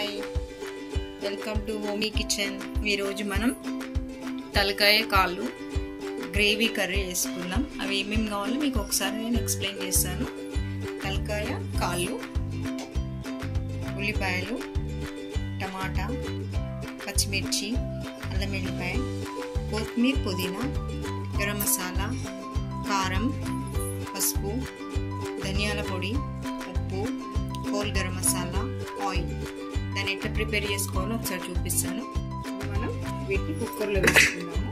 hi welcome to homey kitchen ఈరోజు మనం తలకాయ కాళ్ళు గ్రేవీ కర్రీ చేసుకుందాం అవి ఏమేమి కావాలో మీకు ఒకసారి నేను ఎక్స్ప్లెయిన్ చేస్తాను తలకాయ కాళ్ళు ఉల్లిపాయలు టమాటా పచ్చిమిర్చి అల్లం వెల్లిపాయ కొత్తిమీర పుదీనా గరం మసాలా కారం పసుపు ధనియాల పొడి ఉప్పు హోల్ గరం మసాలా ఆయిల్ దాన్ని ఎట్లా ప్రిపేర్ చేసుకోవాలో ఒకసారి చూపిస్తాను మనం వీటిని కుక్కర్లో వేసుకుందాము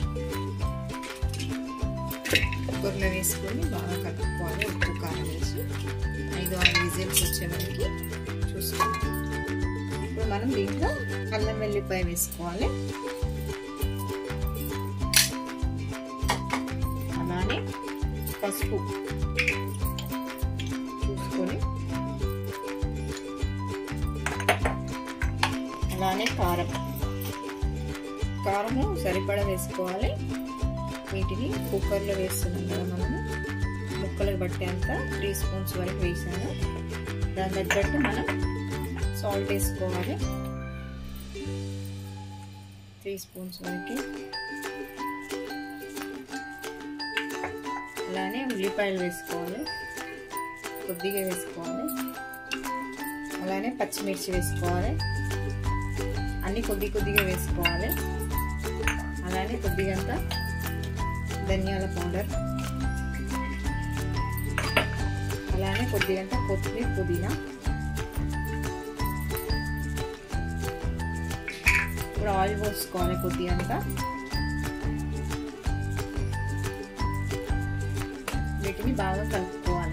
కుక్కర్లో వేసుకొని బాగా కలుపుకోవాలి ఉప్పు కారం వేసి ఐదు ఆరు విజిల్స్ వచ్చే వరకు చూసుకోవాలి ఇప్పుడు మనం దీంట్లో అల్లం వెల్లిపాయ వేసుకోవాలి అలానే పసుపు చూసుకొని అలానే కారం కారము సరిపడా వేసుకోవాలి వీటిని కుక్కర్లో వేస్తున్నాం కదా మనము ముక్కలకు పట్టేంత త్రీ స్పూన్స్ వరకు వేసాను దాని తగ్గట్టు మనం సాల్ట్ వేసుకోవాలి త్రీ స్పూన్స్ వరకు అలానే ఉల్లిపాయలు వేసుకోవాలి కొద్దిగా వేసుకోవాలి అలానే పచ్చిమిర్చి వేసుకోవాలి అన్నీ కొద్ది కొద్దిగా వేసుకోవాలి అలానే కొద్దిగంత ధనియాల పౌడర్ అలానే కొద్దిగంత కొత్తిమీర పుదీనా ఇప్పుడు ఆయిల్ పోసుకోవాలి కొద్దిగంత వీటిని బాగా కలుపుకోవాలి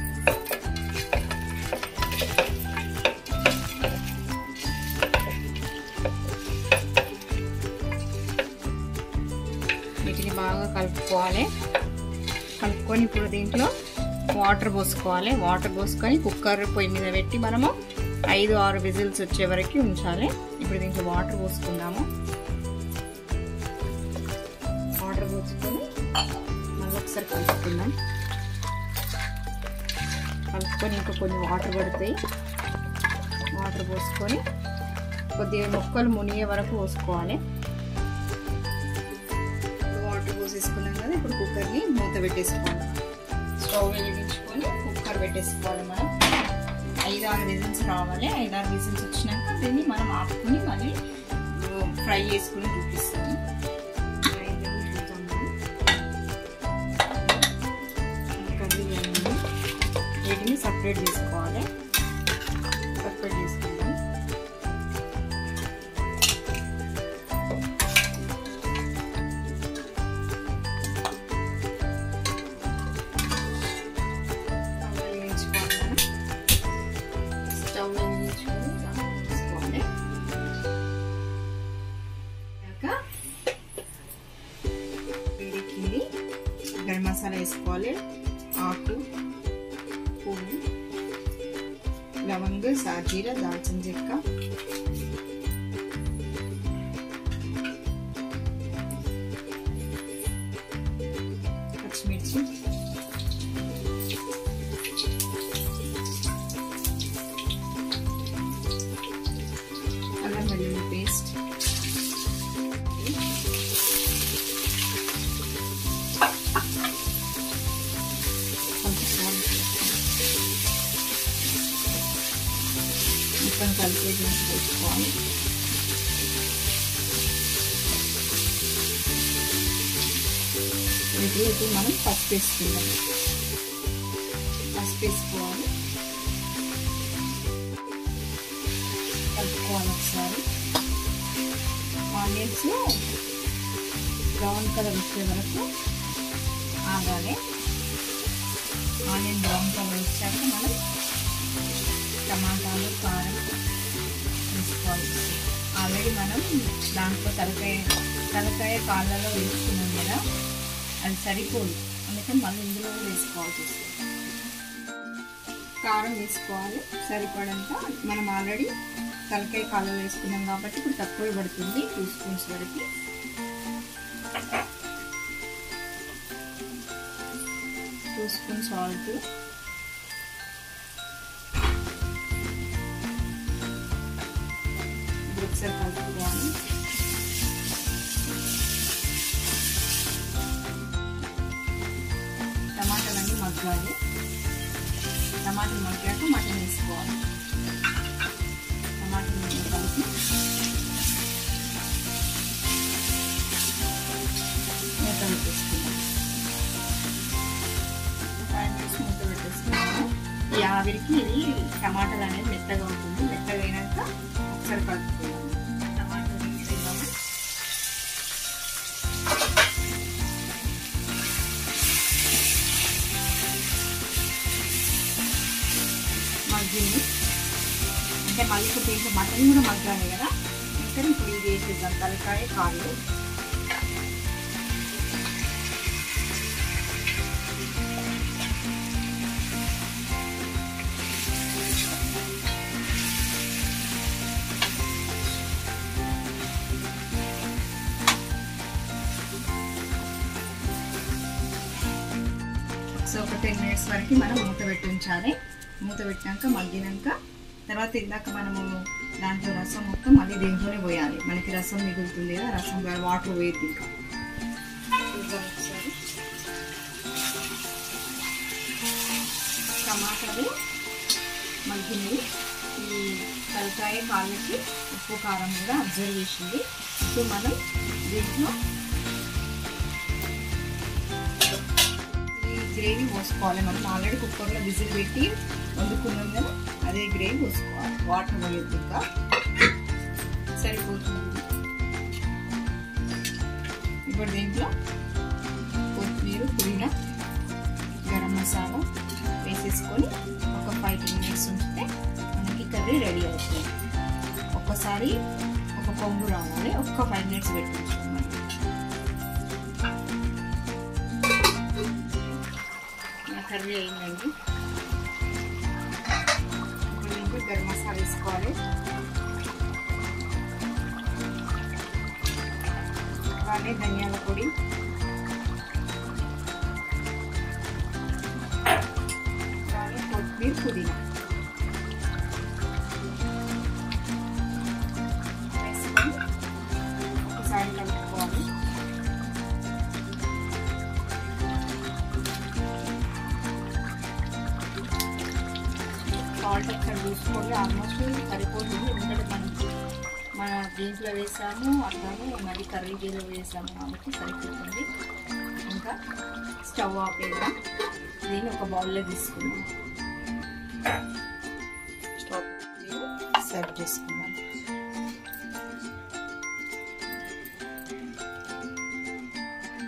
వీటిని బాగా కలుపుకోవాలి కలుపుకొని ఇప్పుడు దీంట్లో వాటర్ పోసుకోవాలి వాటర్ పోసుకొని కుక్కర్ పొయ్యి మీద పెట్టి మనము ఐదు ఆరు విజిల్స్ వచ్చే వరకు ఉంచాలి ఇప్పుడు దీంట్లో వాటర్ పోసుకుందాము వాటర్ పోసుకొని మళ్ళీ ఒకసారి కలుపుకుందాం కలుపుకొని ఇంకా కొన్ని వాటర్ పడతాయి వాటర్ పోసుకొని కొద్దిగా మొక్కలు మునిగే వరకు పోసుకోవాలి వాటర్ పోసేసుకున్నాం కదా ఇప్పుడు కుక్కర్ని మూత పెట్టేసుకోవాలి స్టవ్ వెలిగించుకొని కుక్కర్ పెట్టేసుకోవాలి మనం ఐదు ఆరు విజిల్స్ రావాలి ఐదు ఆరు విజిల్స్ వచ్చినాక దీన్ని మనం ఆపుకొని మళ్ళీ ఫ్రై చేసుకుని చూపిస్తాము వీటిని సపరేట్ చేసుకోవాలి సపరేట్ చేసుకుందాం స్టవ్ వెలిగించుకొని వేసుకోవాలి వేడికింది గరం మసాలా వేసుకోవాలి ఆకు పువ్వు లవంగ సాజీర దాల్చిన చెక్క పచ్చిమిర్చి అల్లం వెల్లుల్లి పేస్ట్ మొత్తం కలిపే వేసుకోవాలి ఇది ఇప్పుడు మనం పసుపు వేసుకుందాం పసుపు వేసుకోవాలి కలుపుకోవాలి ఒకసారి ఆనియన్స్ బ్రౌన్ కలర్ వచ్చే వరకు ఆగాలి ఆనియన్ బ్రౌన్ కలర్ వచ్చాక మనం టమాటాలు కారం వేసుకోవాలి ఆల్రెడీ మనం దాంట్లో తలకాయ తలకాయ కాళ్ళలో వేసుకున్నాం కదా అది సరిపోదు అందుకని మళ్ళీ ఇందులో వేసుకోవాల్సి వస్తుంది కారం వేసుకోవాలి సరిపడంత మనం ఆల్రెడీ తలకాయ కాళ్ళలో వేసుకున్నాం కాబట్టి ఇప్పుడు తక్కువ పడుతుంది టూ స్పూన్స్ వరకు టూ స్పూన్ సాల్ట్ ఒకసారి కలుపుకోవాలి టమాటాలన్నీ మగ్గాలి టమాటాలు మగ్గాక మటన్ వేసుకోవాలి టమాటాలు కలిపి మూత పెట్టేసుకున్నాం ఫైవ్ మినిట్స్ మూత పెట్టేసుకున్నాము ఈ ఆవిరికి ఇది టమాటాలు అనేది మెత్తగా ఉంటుంది మెత్తగా అయినాక ఒకసారి కలుపుకున్నాము టమాటాలు వేసుకున్నాము మగ్గింది అంటే మళ్ళీ ఇప్పుడు దీంట్లో మటన్ కూడా మగ్గాలి కదా ఇంకా ఇప్పుడు ఇది వేసేద్దాం తలకాయ కాళ్ళు సో ఒక టెన్ మినిట్స్ వరకు మనం మూత పెట్టి ఉంచాలి మూత పెట్టినాక మగ్గినాక తర్వాత ఇందాక మనము దాంట్లో రసం మొత్తం మళ్ళీ దీంట్లోనే పోయాలి మనకి రసం మిగులుతుంది కదా రసం వాటర్ పోయేది ఇంకా చూద్దాం ఒకసారి టమాటాలు మగ్గినవి ఈ తలకాయ కాళ్ళకి ఉప్పు కారం కూడా అబ్జర్వ్ చేసింది సో మనం దీంట్లో ఈ గ్రేవీ పోసుకోవాలి మనం ఆల్రెడీ కుక్కర్లో విజిల్ పెట్టి వండుకున్నాం కదా అదే గ్రేవీ పోసుకోవాలి వాటర్ పోయొద్దు ఇంకా సరిపోతుంది ఇప్పుడు దీంట్లో కొత్తిమీర పుదీనా గరం మసాలా వేసేసుకొని ఒక ఫైవ్ టెన్ మినిట్స్ ఉంచితే మనకి కర్రీ రెడీ అవుతుంది ఒక్కసారి ఒక పొంగు రావాలి ఒక్క ఫైవ్ మినిట్స్ పెట్టించుకోవాలి నా కర్రీ అయిందండి ఇప్పుడు దీంట్లో గరం మసాలా వేసుకోవాలి అలానే ధనియాల పొడి అలానే కొత్తిమీర పుదీనా వేసుకొని ఒకసారి కలుపుకోవాలి సాల్ట్ ఒకసారి చూసుకోండి ఆల్మోస్ట్ సరిపోతుంది ఎందుకంటే మనం మన దీంట్లో వేసాము అట్లానే మరి కర్రీ గీలో వేసాము కాబట్టి సరిపోతుంది ఇంకా స్టవ్ ఆపేద్దాం దీన్ని ఒక బౌల్లో తీసుకుందాం స్టవ్ సర్వ్ చేసుకుందాం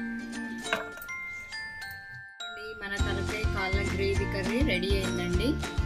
మన తలకాయ కాళ్ళ గ్రేవీ కర్రీ రెడీ అయిందండి